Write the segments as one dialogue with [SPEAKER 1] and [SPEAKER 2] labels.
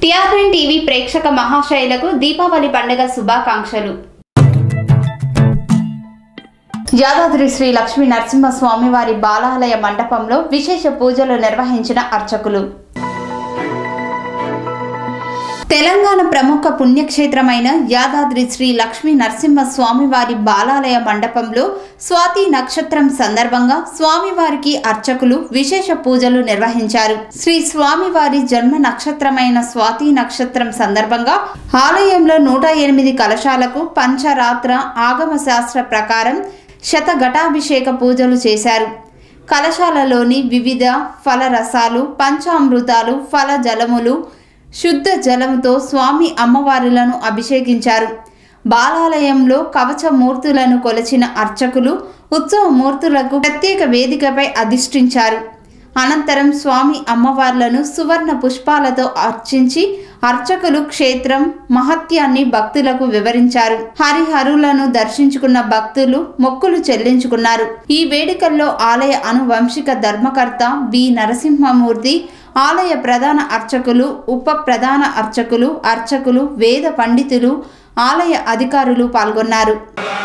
[SPEAKER 1] TRN TV ప్రేక్షక మహాశైలకు దీపావళి పండుగ శుభాకాంక్షలు యాదాద్రి శ్రీ లక్ష్మీ నరసింహస్వామి వారి బాలాలయ మండపంలో విశేష పూజలు నిర్వహించిన అర్చకులు తెలంగాణ ప్రముఖ పుణ్యక్షేత్రమైన యాదాద్రి శ్రీ లక్ష్మీ నరసింహస్వామి వారి బాలాలయ మండపంలో స్వాతి నక్షత్రం సందర్భంగా స్వామివారికి అర్చకులు విశేష పూజలు నిర్వహించారు శ్రీ స్వామివారి జన్మ నక్షత్రమైన స్వాతి నక్షత్రం సందర్భంగా ఆలయంలో నూట ఎనిమిది కలశాలకు పంచరాత్ర ఆగమ శాస్త్ర ప్రకారం శతఘటాభిషేక పూజలు చేశారు కలశాలలోని వివిధ ఫల రసాలు పంచామృతాలు ఫల జలములు శుద్ధ జలముతో స్వామి అమ్మవారులను అభిషేకించారు బాలాలయంలో కవచమూర్తులను కొలిచిన అర్చకులు ఉత్సవ మూర్తులకు ప్రత్యేక వేదికపై అధిష్ఠించారు అనంతరం స్వామి అమ్మవార్లను సువర్ణ పుష్పాలతో అర్చించి అర్చకులు క్షేత్రం మహత్యాన్ని భక్తులకు వివరించారు హరిహరులను దర్శించుకున్న భక్తులు మొక్కులు చెల్లించుకున్నారు ఈ వేడుకల్లో ఆలయ అనువంశిక ధర్మకర్త బి నరసింహమూర్తి ఆలయ ప్రధాన అర్చకులు ఉప ప్రధాన అర్చకులు అర్చకులు వేద పండితులు ఆలయ అధికారులు పాల్గొన్నారు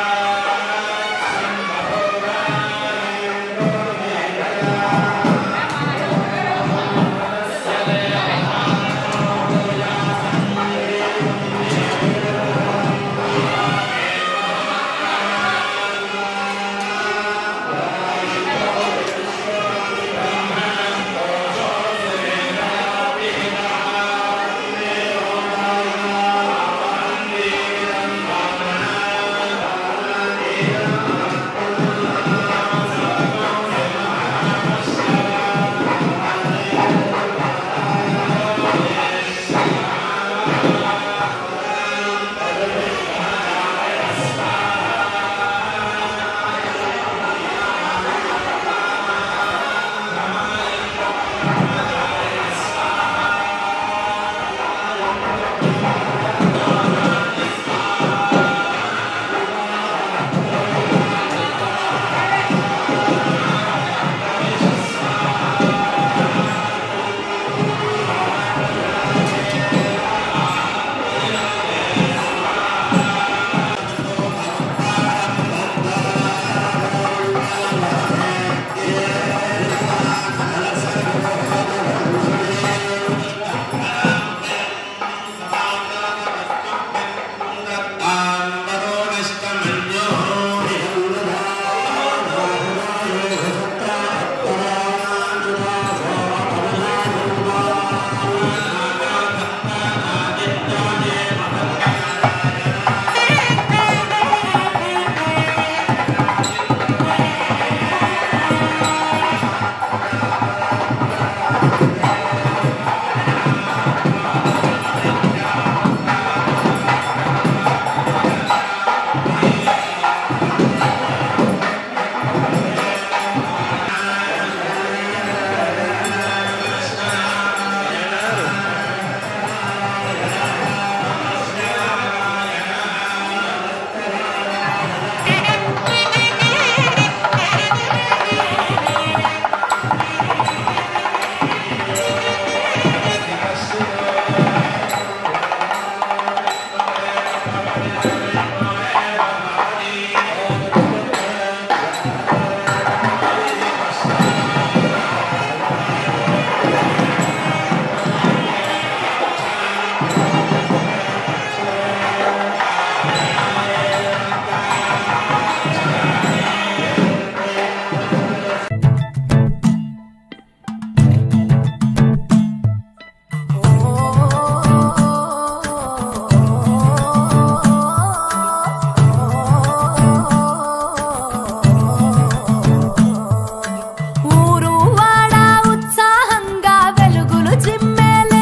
[SPEAKER 2] ఊరు వాడ ఉత్సాహంగా వెలుగులు చిమ్మేలే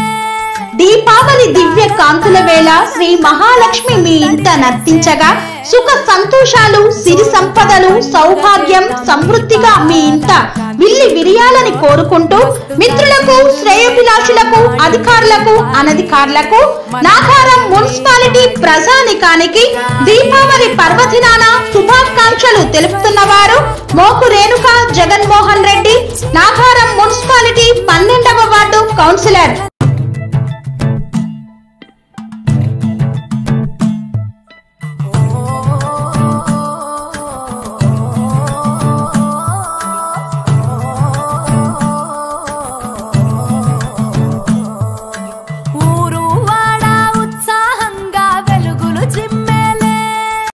[SPEAKER 3] దీపావళి దివ్య కాంతుల వేళ శ్రీ మహాలక్ష్మి మీ ఇంట నర్తించగా సుఖ సంతోషాలు సిరి సంపదలు సౌభాగ్యం సమృద్ధిగా మీ ఇంట విల్లి విరియాలని కోరుకుంటూ మిత్రులకు శ్రేయోభిలాషులకు అధికారులకు అనధికారులకు నాగారం మున్సిపాలిటీ ప్రజానికానికి దీపావళి పర్వదినాన శుభాకాంక్షలు తెలుపుతున్న వారు మోకు రేణుక జగన్మోహన్ రెడ్డి నాగారం మున్సిపాలిటీ పన్నెండవ వార్డు కౌన్సిలర్